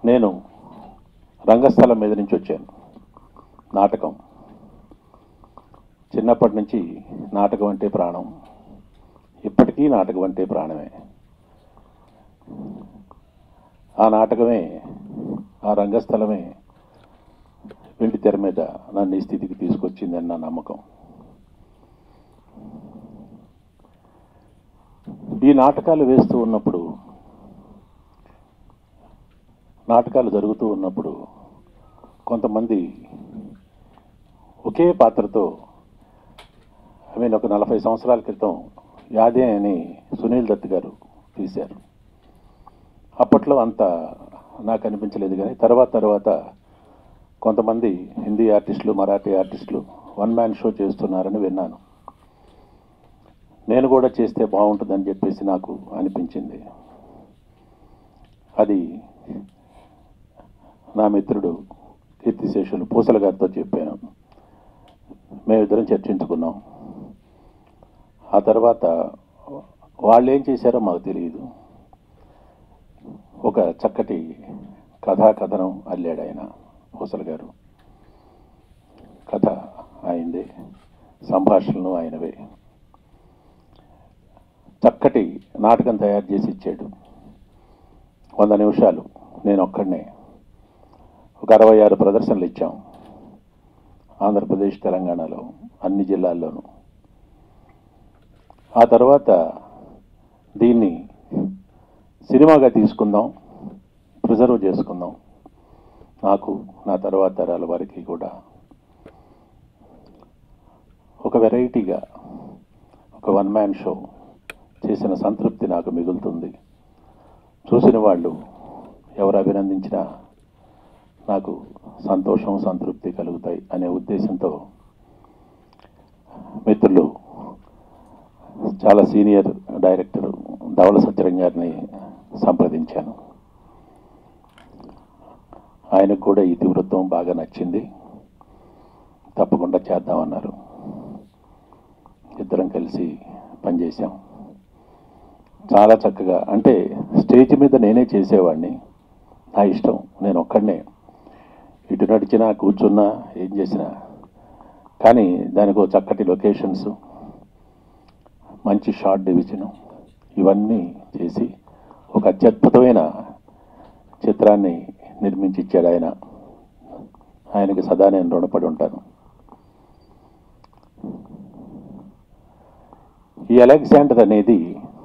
నేను రంగస్థలం మీద నుంచి వచ్చాను నాటకం చిన్నప్పటి నుంచి నాటకం అంటే ప్రాణం ఇప్పటికీ నాటకం అంటే ప్రాణమే ఆ నాటకమే ఆ రంగస్థలమే వెండి తెర మీద నన్ను ఈ స్థితికి తీసుకొచ్చిందని నా నమ్మకం ఈ నాటకాలు వేస్తూ ఉన్నప్పుడు నాటకాలు జరుగుతూ ఉన్నప్పుడు కొంతమంది ఒకే పాత్రతో ఐ మీన్ ఒక నలభై సంవత్సరాల క్రితం యాదే అని సునీల్ దత్ గారు తీశారు అప్పట్లో అంత నాకు అనిపించలేదు కానీ తర్వాత తర్వాత కొంతమంది హిందీ ఆర్టిస్టులు మరాఠీ ఆర్టిస్టులు వన్ మ్యాన్ షో చేస్తున్నారని విన్నాను నేను కూడా చేస్తే బాగుంటుందని చెప్పేసి నాకు అనిపించింది అది నా మిత్రుడు కీర్తిశేషులు పూసల గారితో చెప్పాను మేమిద్దరం చర్చించుకున్నాం ఆ తర్వాత వాళ్ళు ఏం చేశారో మాకు తెలియదు ఒక చక్కటి కథా కథనం అల్లాడు ఆయన పూసల గారు కథ ఆయనదే సంభాషణలు ఆయనవే చక్కటి నాటకం తయారు చేసి ఇచ్చాడు వంద నిమిషాలు నేను ఒక్కడనే ఒక అరవై ఆరు ప్రదర్శనలు ఇచ్చాం ఆంధ్రప్రదేశ్ తెలంగాణలో అన్ని జిల్లాల్లోనూ ఆ తర్వాత దీన్ని సినిమాగా తీసుకుందాం ప్రిజర్వ్ చేసుకుందాం నాకు నా తర్వాత తరాల వారికి కూడా ఒక వెరైటీగా ఒక వన్ మ్యాన్ షో చేసిన సంతృప్తి నాకు మిగులుతుంది చూసిన వాళ్ళు ఎవరు అభినందించినా నాకు సంతోషం సంతృప్తి కలుగుతాయి అనే ఉద్దేశంతో మిత్రులు చాలా సీనియర్ డైరెక్టర్ ధవళ సత్యరం గారిని సంప్రదించాను ఆయనకు కూడా ఈ తీవ్రత్వం బాగా నచ్చింది తప్పకుండా చేద్దామన్నారు ఇద్దరం కలిసి పనిచేశాం చాలా చక్కగా అంటే స్టేజ్ మీద నేనే చేసేవాడిని నా ఇష్టం నేను ఒక్కడనే ఇటు నడిచినా కూర్చున్నా ఏం చేసినా కానీ దానికి ఒక చక్కటి లొకేషన్స్ మంచి షార్ట్ డివిజను ఇవన్నీ చేసి ఒక అత్యద్భుతమైన చిత్రాన్ని నిర్మించి ఇచ్చాడు ఆయన ఆయనకి సదా నేను రుణపడి ఉంటాను ఈ అలెగ్జాండర్ అనేది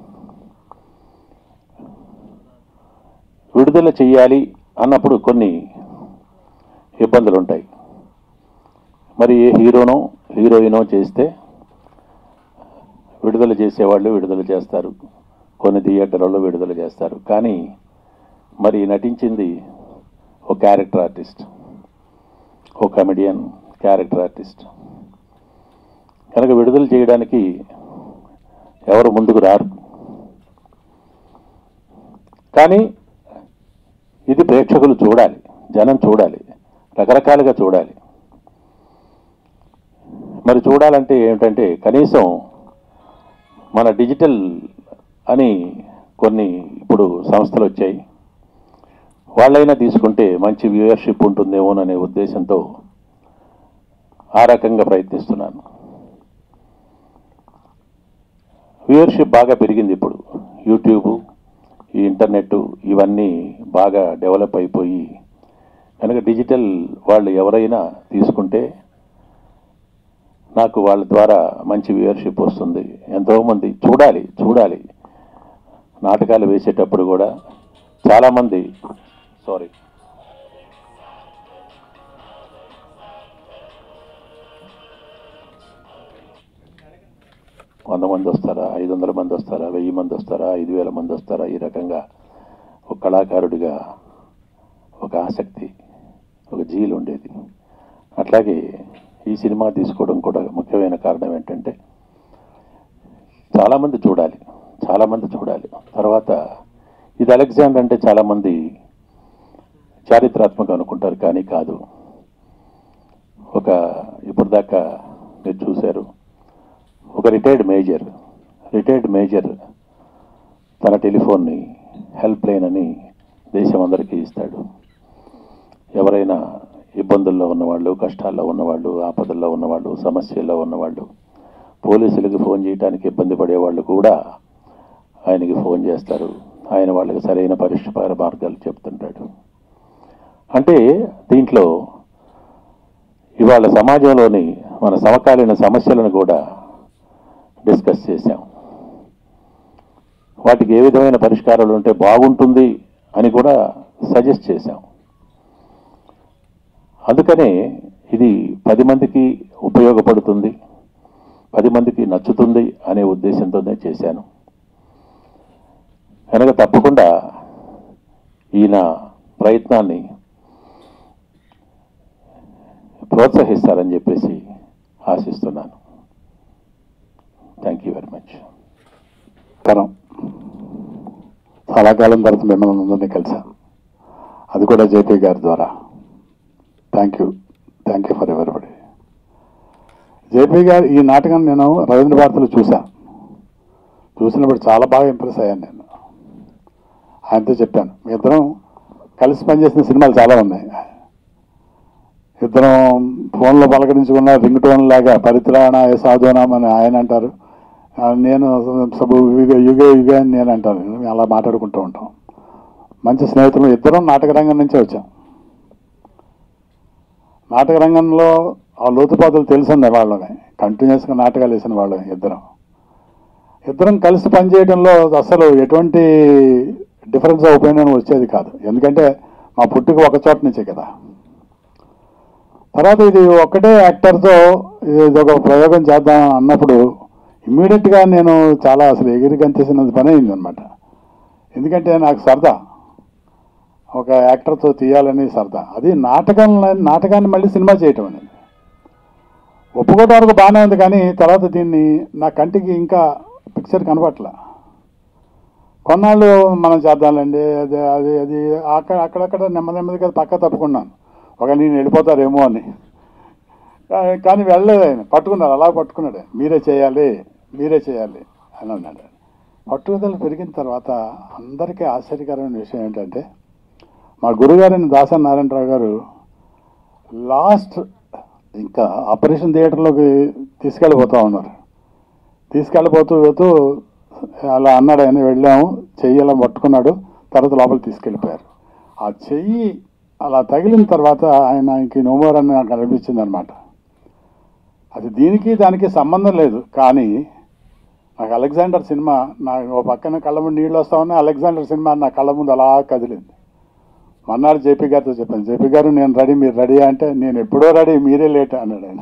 విడుదల చేయాలి అన్నప్పుడు కొన్ని ఇబ్బందులు ఉంటాయి మరి ఏ హీరోనో హీరోయినో చేస్తే విడుదల చేసేవాళ్ళు విడుదల చేస్తారు కొన్ని థియేటర్లలో విడుదల చేస్తారు కానీ మరి నటించింది ఓ క్యారెక్టర్ ఆర్టిస్ట్ ఓ కమెడియన్ క్యారెక్టర్ ఆర్టిస్ట్ కనుక విడుదల చేయడానికి ఎవరు ముందుకు రారు కానీ ఇది ప్రేక్షకులు చూడాలి జనం చూడాలి రకరకాలుగా చూడాలి మరి చూడాలంటే ఏమిటంటే కనీసం మన డిజిటల్ అని కొన్ని ఇప్పుడు సంస్థలు వచ్చాయి వాళ్ళైనా తీసుకుంటే మంచి వ్యూయర్షిప్ ఉంటుందేమోననే ఉద్దేశంతో ఆ రకంగా ప్రయత్నిస్తున్నాను వ్యూయర్షిప్ బాగా పెరిగింది ఇప్పుడు యూట్యూబ్ ఈ ఇంటర్నెట్ ఇవన్నీ బాగా డెవలప్ అయిపోయి కనుక డిజిటల్ వాళ్ళు ఎవరైనా తీసుకుంటే నాకు వాళ్ళ ద్వారా మంచి వ్యూయర్షిప్ వస్తుంది ఎంతోమంది చూడాలి చూడాలి నాటకాలు వేసేటప్పుడు కూడా చాలామంది సారీ వంద మంది వస్తారా ఐదు వందల మంది వస్తారా వెయ్యి మంది వస్తారా ఐదు వేల మంది వస్తారా ఈ రకంగా ఒక కళాకారుడిగా ఒక ఆసక్తి ఒక జీలు ఉండేది అట్లాగే ఈ సినిమా తీసుకోవడం కూడా ముఖ్యమైన కారణం ఏంటంటే చాలామంది చూడాలి చాలామంది చూడాలి తర్వాత ఇది అలెగ్జాండర్ అంటే చాలామంది చారిత్రాత్మకం అనుకుంటారు కానీ కాదు ఒక ఇప్పుడు దాకా మీరు చూశారు ఒక రిటైర్డ్ మేజర్ రిటైర్డ్ మేజర్ తన టెలిఫోన్ని హెల్ప్ లైన్ అని దేశం అందరికీ ఇస్తాడు ఎవరైనా ఇబ్బందుల్లో ఉన్నవాళ్ళు కష్టాల్లో ఉన్నవాళ్ళు ఆపదల్లో ఉన్నవాళ్ళు సమస్యల్లో ఉన్నవాళ్ళు పోలీసులకి ఫోన్ చేయడానికి ఇబ్బంది పడేవాళ్ళు కూడా ఆయనకి ఫోన్ చేస్తారు ఆయన వాళ్ళకి సరైన పరిష్కార మార్గాలు చెప్తుంటాడు అంటే దీంట్లో ఇవాళ సమాజంలోని మన సమకాలీన సమస్యలను కూడా డిస్కస్ చేశాం వాటికి ఏ విధమైన పరిష్కారాలు ఉంటే బాగుంటుంది అని కూడా సజెస్ట్ చేశాం అందుకనే ఇది పది మందికి ఉపయోగపడుతుంది పది మందికి నచ్చుతుంది అనే ఉద్దేశంతోనే చేశాను కనుక తప్పకుండా ఈయన ప్రయత్నాన్ని ప్రోత్సహిస్తారని చెప్పేసి ఆశిస్తున్నాను థ్యాంక్ యూ వెరీ మచ్ నమస్కారం చాలా కాలం తర్వాత మిమ్మల్ని అందరినీ కలిసాను అది కూడా జేపీ గారి ద్వారా thank you thank you for everybody JP గారు ఈ నాటకం నేను రవీంద్ర భారతిలో చూశాను చూసినప్పుడు చాలా బాగా ఇంప్రెస్ అయ్యాను నేను ఆయనతో చెప్పాను మీ ఇద్దరం కలిసి పనిచేసిన సినిమాలు చాలా ఉన్నాయి ఇద్దరం ఫోన్లో పలకరించుకున్న రింగ్ టోన్ లాగా పరిత్రాణ సాధునాం అని ఆయన అంటారు ఆ, నేను సబు యుగ యుగ యుగ అని నేను అంటాను మేము అలా మాట్లాడుకుంటూ ఉంటాం మంచి స్నేహితులు ఇద్దరం నాటక రంగం నుంచే వచ్చాం నాటక రంగంలో ఆ లోతుపాతులు తెలుసుండే వాళ్ళమే కంటిన్యూస్గా నాటకాలు వేసిన వాళ్ళమే ఇద్దరం ఇద్దరం కలిసి పనిచేయడంలో అసలు ఎటువంటి డిఫరెన్స్ ఆఫ్ ఒపీనియన్ వచ్చేది కాదు ఎందుకంటే మా పుట్టుక ఒక చోట నుంచే కదా తర్వాత ఇది ఒక్కటే యాక్టర్తో ఇది ఒక ప్రయోగం చేద్దాం అన్నప్పుడు ఇమ్మీడియట్గా నేను చాలా అసలు ఎగిరి గంతేసినంత పని అయింది అనమాట ఎందుకంటే నాకు సరదా ఒక యాక్టర్తో తీయాలని సరదా అది నాటకం నాటకాన్ని మళ్ళీ సినిమా చేయటం అనేది ఒప్పుకోవడం వరకు బాగానే ఉంది కానీ తర్వాత దీన్ని నా కంటికి ఇంకా పిక్చర్ కనపట్ల కొన్నాళ్ళు మనం చేద్దాంలేండి అది అది అది అక్కడ అక్కడక్కడ నెమ్మది నెమ్మదిగా పక్క తప్పుకున్నాను ఒక నేను వెళ్ళిపోతారేమో అని కా- కానీ వెళ్ళలేదు ఆయన పట్టుకున్నారు అలా పట్టుకున్నాడు మీరే చేయాలి మీరే చేయాలి అని అన్నాడు పట్టుదల పెరిగిన తర్వాత అందరికీ ఆశ్చర్యకరమైన విషయం ఏంటంటే మా గురుగారైన దాసన్ నారాయణరావు గారు లాస్ట్ ఇంకా ఆపరేషన్ థియేటర్లోకి తీసుకెళ్ళిపోతూ ఉన్నారు తీసుకెళ్ళిపోతూ పోతూ అలా అన్నాడు ఆయన వెళ్ళాము చెయ్యి అలా పట్టుకున్నాడు తర్వాత లోపలికి తీసుకెళ్ళిపోయారు ఆ చెయ్యి అలా తగిలిన తర్వాత ఆయన ఇంక నోమోర్ అని నాకు అనిపించింది అనమాట అది దీనికి దానికి సంబంధం లేదు కానీ నాకు అలెగ్జాండర్ సినిమా నా ఓ పక్కన కళ్ళ ముందు నీళ్ళు వస్తా ఉన్నాయి అలెగ్జాండర్ సినిమా నా కళ్ళ ముందు అలా కదిలింది మన్నాడు జేపీ గారితో చెప్పాను జేపీ గారు నేను రెడీ మీరు రెడీ అంటే నేను ఎప్పుడో రెడీ మీరే లేట్ అన్నాడు ఆయన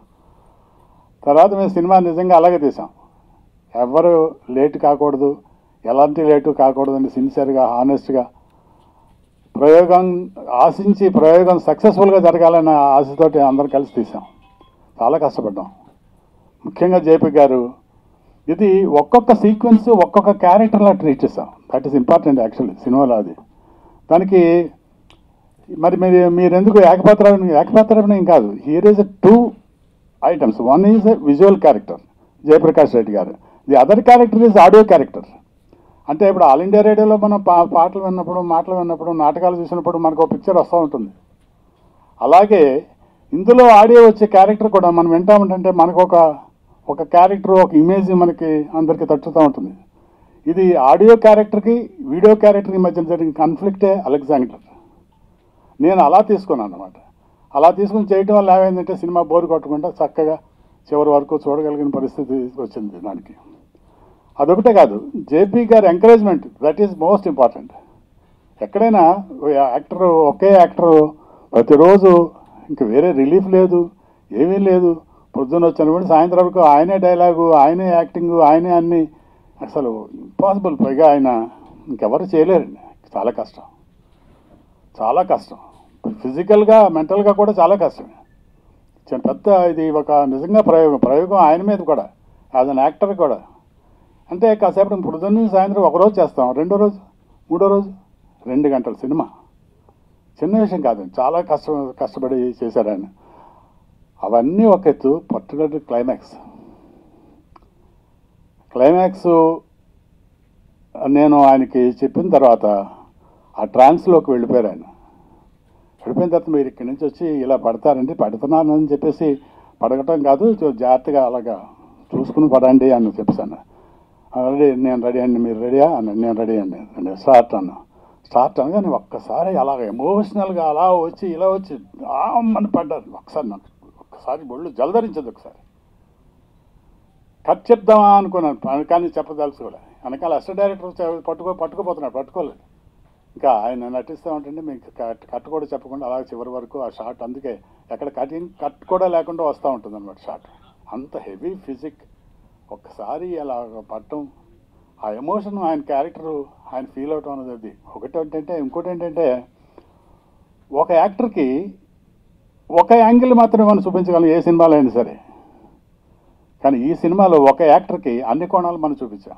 తర్వాత మేము సినిమా నిజంగా అలాగే తీసాం ఎవరు లేట్ కాకూడదు ఎలాంటి లేటు కాకూడదు అని సిన్సియర్గా హానెస్ట్గా ప్రయోగం ఆశించి ప్రయోగం సక్సెస్ఫుల్గా జరగాలన్న ఆశతోటి అందరం కలిసి తీసాం చాలా కష్టపడ్డాం ముఖ్యంగా జేపీ గారు ఇది ఒక్కొక్క సీక్వెన్స్ ఒక్కొక్క క్యారెక్టర్లా ట్రీట్ చేసాం దట్ ఈస్ ఇంపార్టెంట్ యాక్చువల్లీ సినిమాలో అది దానికి మరి మీరు మీరు ఎందుకు ఏకపాత్ర ఏకపాత్రాభినయం కాదు here is two items one is a visual character Jayaprakash Reddy గారు the other character is audio character అంటే ఇప్పుడు ఆల్ ఇండియా రేడియోలో మనం పా పాటలు విన్నప్పుడు మాటలు విన్నప్పుడు నాటకాలు చూసినప్పుడు మనకు ఒక పిక్చర్ వస్తూ ఉంటుంది అలాగే ఇందులో ఆడియో వచ్చే క్యారెక్టర్ కూడా మనం వింటామంటే మనకు ఒక ఒక క్యారెక్టర్ ఒక ఇమేజ్ మనకి అందరికి తట్టుతూ ఉంటుంది ఇది ఆడియో క్యారెక్టర్కి వీడియో క్యారెక్టర్కి మధ్య జరిగిన కాన్ఫ్లిక్టే అలెగ్జాండర్ నేను అలా తీసుకున్నాను అనమాట అలా తీసుకుని చేయటం వల్ల ఏమైందంటే సినిమా బోర్ కొట్టకుండా చక్కగా చివరి వరకు చూడగలిగిన పరిస్థితి వచ్చింది దానికి అదొకటే కాదు జేపీ గారి encouragement that is most important ఎక్కడైనా ఓ యాక్టర్ ఒకే యాక్టర్ ప్రతిరోజు ఇంక వేరే రిలీఫ్ లేదు ఏమీ లేదు పొద్దున్న వచ్చినప్పుడు సాయంత్రం వరకు ఆయనే డైలాగు ఆయనే యాక్టింగ్ ఆయనే అన్ని అసలు ఇంపాసిబుల్ పైగా ఆయన ఇంకెవరు చేయలేరండి చాలా కష్టం చాలా కష్టం ఫిజికల్గా మెంటల్గా కూడా చాలా కష్టం చిన్న పెద్ద ఇది ఒక నిజంగా ప్రయోగం ప్రయోగం ఆయన మీద కూడా యాజ్ అన్ యాక్టర్ కూడా అంటే కాసేపు పొద్దున్న నుంచి సాయంత్రం ఒక రోజు చేస్తాం రెండో రోజు మూడో రోజు రెండు గంటల సినిమా చిన్న విషయం కాదు చాలా కష్టం కష్టపడి చేశారు ఆయన అవన్నీ ఒక ఎత్తు పర్టికులర్ క్లైమాక్స్ క్లైమాక్స్ నేను ఆయనకి చెప్పిన తర్వాత ఆ ట్రాన్స్లోకి వెళ్ళిపోయారు ఆయన పడిపోయిన తర్వాత మీరు ఇక్కడి నుంచి వచ్చి ఇలా పడతారండి పడుతున్నానని చెప్పేసి పడగటం కాదు చూ- జాగ్రత్తగా అలాగా చూసుకుని పడండి అని చెప్పాను రెడీ నేను రెడీ అండి మీరు రెడీయా అని నేను రెడీ అండి అంటే స్టార్ట్ అన్నా స్టార్ట్ అనగానే ఒక్కసారి అలాగ ఎమోషనల్గా అలా వచ్చి ఇలా వచ్చి ఆమని పడ్డారు ఒకసారి నాకు ఒక్కసారి ఒళ్ళు జలధరించదు ఒకసారి కట్ చెప్దామా అనుకున్నాను ప- కానీ చెప్పదలుచుకోలే వెనకాల అసిస్టెంట్ డైరెక్టర్ చ- పట్టుకో పట్టుకోపోతున్నాడు పట్టుకోలేదు ఇంకా ఆయన నటిస్తూ ఉంటుంటే మీకు కట్ కట్ కూడా చెప్పకుండా అలాగే చివరి వరకు ఆ షాట్ అందుకే ఎక్కడ కటింగ్ కట్ కూడా లేకుండా వస్తూ ఉంటుంది అనమాట షాట్ అంత హెవీ ఫిజిక్ ఒక్కసారి అలా పట్టడం ఆ ఎమోషన్ ఆయన క్యారెక్టర్ ఆయన ఫీల్ అవటం అనేది అది ఒకటి ఏంటంటే ఇంకోటి ఏంటంటే ఒక యాక్టర్కి ఒక యాంగిల్ మాత్రమే మనం చూపించగలం ఏ సినిమాలో అయినా సరే కానీ ఈ సినిమాలో ఒక యాక్టర్కి అన్ని కోణాలు మనం చూపించాం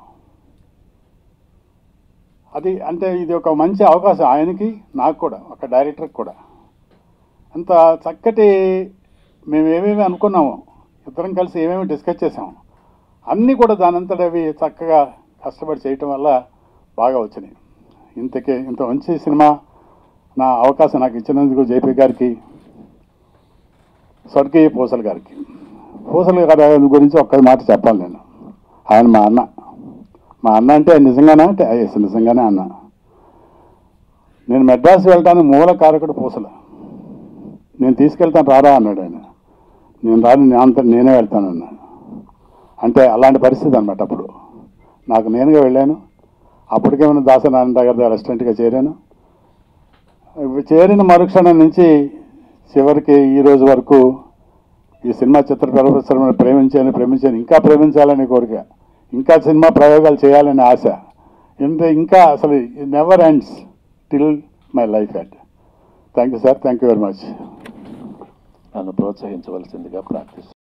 అది అంటే ఇది ఒక మంచి అవకాశం ఆయనకి నాకు కూడా ఒక డైరెక్టర్కి కూడా అంత చక్కటి మేము ఏమేమి అనుకున్నామో ఇద్దరం కలిసి ఏమేమి డిస్కస్ చేసాము అన్నీ కూడా దానంతట అవి చక్కగా కష్టపడి చేయటం వల్ల బాగా వచ్చినాయి ఇంతకే ఇంత మంచి సినిమా నా అవకాశం నాకు ఇచ్చినందుకు జేపీ గారికి స్వర్గీయ పూసల్ గారికి పూసల్ గారి గురించి ఒక్క మాట చెప్పాలి నేను ఆయన మా అన్న మా అన్న అంటే నిజంగానే అంటే ఎస్ నిజంగానే అన్న నేను మెడ్రాస్ వెళ్ళటానికి మూల కారకుడు పూసల నేను తీసుకెళ్తాను రారా అన్నాడు ఆయన నేను రాను నేను అంత నేనే వెళ్తాను అన్నా అంటే అలాంటి పరిస్థితి అనమాట అప్పుడు నాకు నేనుగా వెళ్ళాను అప్పటికేమైనా దాసనారాయణ దగ్గర రెస్టారెంట్గా చేరాను చేరిన మరుక్షణం నుంచి చివరికి ఈ రోజు వరకు ఈ సినిమా చిత్ర పరిశ్రమను ప్రేమించాను ప్రేమించాను ఇంకా ప్రేమించాలని కోరిక ఇంకా సినిమా ప్రయోగాలు చేయాలని ఆశ ఇంత ఇంకా అసలు never ends till my life at thank you sir thank you very much నన్ను ప్రోత్సహించవలసిందిగా ప్రార్థిస్తున్నాను